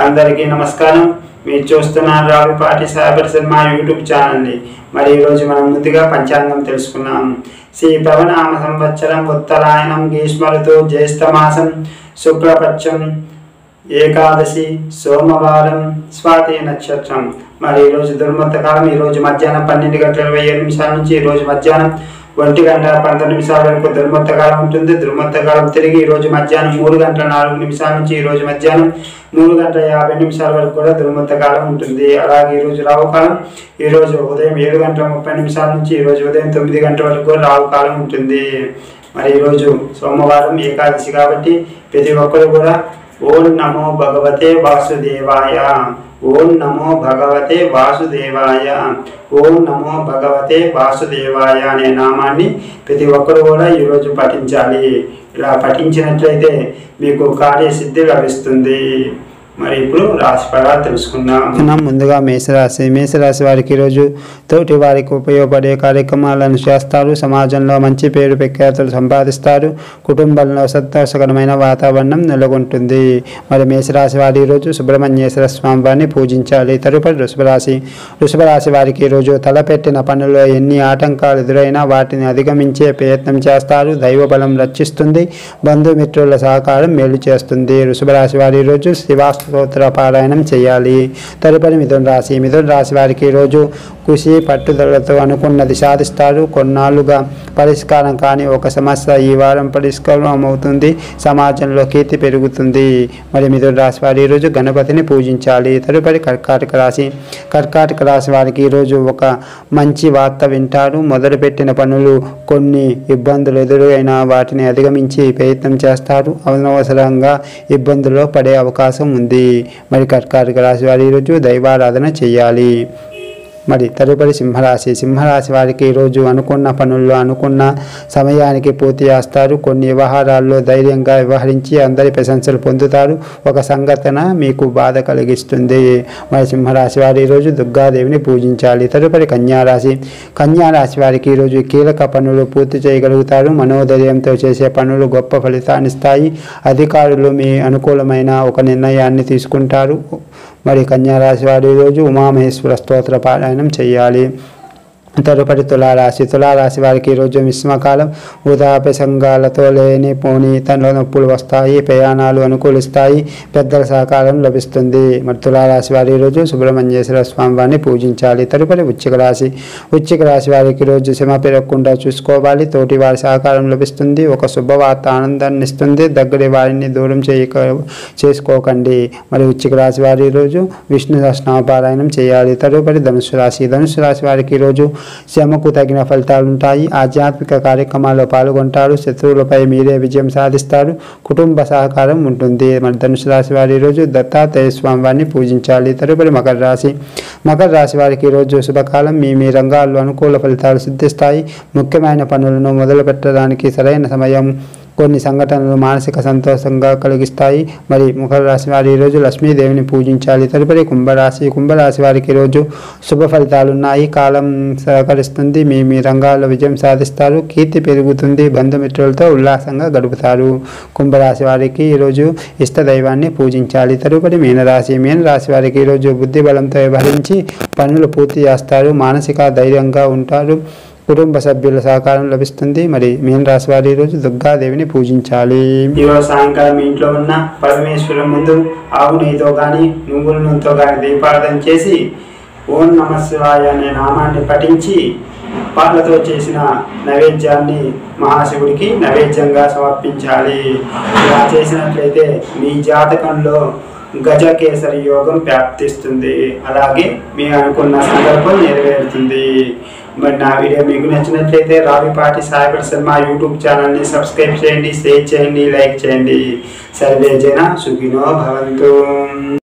అందరికీ నమస్కారం మీరు చూస్తున్నారు రావిపాటి సాగర్ శర్మ యూట్యూబ్ ఛానల్ని మరి ఈరోజు మనం ముందుగా పంచాంగం తెలుసుకున్నాం శ్రీ పవనామ సంవత్సరం ఉత్తరాయణం గ్రీష్మరుతు జ్యేష్ఠమాసం శుక్లపక్షం ఏకాదశి సోమవారం స్వాతి నక్షత్రం మరి ఈరోజు దుర్మత్త కాలం ఈరోజు మధ్యాహ్నం పన్నెండు గంటల ఇరవై ఏడు నిమిషాల నుంచి ఈరోజు మధ్యాహ్నం ఒంటి గంట పంతొమ్మిది నిమిషాల వరకు దుర్మత్త కాలం ఉంటుంది దుర్మత్త కాలం తిరిగి ఈరోజు మధ్యాహ్నం మూడు గంటల నాలుగు నిమిషాల నుంచి ఈరోజు మధ్యాహ్నం మూడు గంటల యాభై నిమిషాల వరకు కూడా దుర్మత్త కాలం ఉంటుంది అలాగే ఈరోజు రావు కాలం ఈరోజు ఉదయం ఏడు గంటల ముప్పై నిమిషాల నుంచి ఈరోజు ఉదయం తొమ్మిది గంటల వరకు కూడా రావు కాలం ఉంటుంది మరి ఈరోజు సోమవారం ఏకాదశి కాబట్టి ప్రతి ఒక్కరు కూడా ఓం నమో భగవతే వాసుదేవాయ ఓం నమో భగవతే వాసుదేవాయ ఓం నమో భగవతే వాసుదేవాయ అనే నామాన్ని ప్రతి ఒక్కరు కూడా ఈరోజు పఠించాలి ఇలా పఠించినట్లయితే మీకు కార్యసిద్ధి లభిస్తుంది మరి ఇప్పుడు రాశి ఫలాలు తెలుసుకుందాం మనం ముందుగా మేషరాశి మేషరాశి వారికి ఈరోజు తోటి వారికి ఉపయోగపడే కార్యక్రమాలను చేస్తారు సమాజంలో మంచి పేరు ప్రఖ్యాతులు సంపాదిస్తారు కుటుంబంలో సంతోషకరమైన వాతావరణం నెలకొంటుంది మరి మేషరాశి వారి ఈరోజు సుబ్రహ్మణ్యేశ్వర స్వామి వారిని పూజించాలి తదుపరి వృషభరాశి వృషభరాశి వారికి ఈరోజు తలపెట్టిన పనుల్లో ఎన్ని ఆటంకాలు ఎదురైనా వాటిని అధిగమించే ప్రయత్నం చేస్తారు దైవ బలం రక్షిస్తుంది బంధుమిత్రుల సహకారం మేలు చేస్తుంది వృషభరాశి వారి ఈరోజు శివాస్తోత్ర పారాయణం చేయాలి తదుపరి మిథున రాశి మిథున రాశి వారికి ఈరోజు కృషి పట్టుదలతో అనుకున్నది సాధిస్తారు కొన్నాళ్ళుగా పరిష్కారం కాని ఒక సమస్య ఈ వారం పరిష్కారం అవుతుంది సమాజంలో కీర్తి పెరుగుతుంది మరి మిథున రాశి వారి ఈరోజు గణపతిని పూజించాలి తదుపరి కర్కాటక రాశి కర్కాటక రాశి వారికి ఈరోజు ఒక మంచి వార్త వింటారు మొదలుపెట్టిన పనులు కొన్ని ఇబ్బందులు ఎదురైనా వాటిని అధిగమించి ప్రయత్నం చేస్తారు అనవసరంగా ఇబ్బందుల్లో పడే అవకాశం ఉంది మరి కర్కాటక రాశి వారి ఈరోజు దైవారాధన చేయాలి మరి తదుపరి సింహరాశి సింహరాశి వారికి ఈరోజు అనుకున్న పనుల్లో అనుకున్న సమయానికి పూర్తి చేస్తారు కొన్ని వ్యవహారాల్లో ధైర్యంగా వ్యవహరించి అందరి ప్రశంసలు పొందుతారు ఒక సంఘటన మీకు బాధ కలిగిస్తుంది మరి సింహరాశి వారు ఈరోజు దుర్గాదేవిని పూజించాలి తదుపరి కన్యారాశి కన్యారాశి వారికి ఈరోజు కీలక పనులు పూర్తి చేయగలుగుతారు మనోధైర్యంతో చేసే పనులు గొప్ప ఫలితాన్ని ఇస్తాయి అధికారులు మీ అనుకూలమైన ఒక నిర్ణయాన్ని తీసుకుంటారు మరి కన్యారాశి వారు ఈరోజు ఉమామహేశ్వర స్తోత్ర పారాయణం చేయాలి తదుపరి తులారాశి తులారాశి వారికి ఈరోజు విస్మకాలం వృధాప సంఘాలతో లేని పోని తనలో నొప్పులు వస్తాయి ప్రయాణాలు అనుకూలిస్తాయి పెద్దల సహకారం లభిస్తుంది మరి తులారాశి వారి ఈరోజు సుబ్రహ్మణ్యేశ్వర స్వామి వారిని పూజించాలి తదుపరి వృశ్చిక రాశి వృశ్చిక రాశి వారికి ఈరోజు శ్రమ పెరగకుండా చూసుకోవాలి తోటి వారి సహకారం లభిస్తుంది ఒక శుభవార్త ఆనందాన్ని ఇస్తుంది దగ్గరి వారిని దూరం చేయక చేసుకోకండి మరి వృశ్చిక రాశి వారి ఈరోజు విష్ణు సహస్రనామపారాయణం చేయాలి తదుపరి ధనుసు రాశి ధనుసు రాశి వారికి ఈరోజు శ్రమకు తగిన ఫలితాలు ఉంటాయి ఆధ్యాత్మిక కార్యక్రమాల్లో పాల్గొంటారు శత్రువులపై మీరే విజయం సాధిస్తారు కుటుంబ సహకారం ఉంటుంది మరి ధనుసు రాశి వారి ఈరోజు దత్తాత్రేయ స్వామి వారిని పూజించాలి తదుపరి మకర రాశి మకర రాశి వారికి ఈరోజు శుభకాలం మీ మీ రంగాల్లో అనుకూల ఫలితాలు సిద్ధిస్తాయి ముఖ్యమైన పనులను మొదలు పెట్టడానికి సరైన సమయం కొన్ని సంఘటనలు మానసిక సంతోషంగా కలిగిస్తాయి మరి మకర రాశి వారి ఈరోజు లక్ష్మీదేవిని పూజించాలి తదుపరి కుంభరాశి కుంభరాశి వారికి ఈరోజు శుభ ఫలితాలు ఉన్నాయి కాలం సహకరిస్తుంది మీ మీ రంగాల్లో విజయం సాధిస్తారు కీర్తి పెరుగుతుంది బంధుమిత్రులతో ఉల్లాసంగా గడుపుతారు కుంభరాశి వారికి ఈరోజు ఇష్ట దైవాన్ని పూజించాలి తదుపరి మీనరాశి మీనరాశి వారికి ఈరోజు బుద్ధి బలంతో వ్యవహరించి పనులు పూర్తి చేస్తారు మానసిక ధైర్యంగా ఉంటారు కుటుంబ సభ్యుల సహకారం లభిస్తుంది మరి మీన రాశి వారి ఈరోజు దుర్గాదేవిని పూజించాలి ఈరోజు సాయంకాలం మీ ఇంట్లో ఉన్న పరమేశ్వరం ముందు ఆవు నెయ్యితో కానీ నువ్వుల నూనెతో కానీ దీపారాధన చేసి ఓం నమ శివాయ అనే నామాన్ని పఠించి పాలతో చేసిన నైవేద్యాన్ని మహాశివుడికి నైవేద్యంగా సమర్పించాలి ఇలా చేసినట్లయితే మీ జాతకంలో గజకేసరి యోగం ప్రాప్తిస్తుంది అలాగే మీ అనుకున్న సందర్భం నెరవేరుతుంది మరి నా వీడియో మీకు నచ్చినట్లయితే రావిపాటి సాయిపడి శర్మ యూట్యూబ్ ఛానల్ని సబ్స్క్రైబ్ చేయండి షేర్ చేయండి లైక్ చేయండి సర్వే జన సుఖినో భవంతు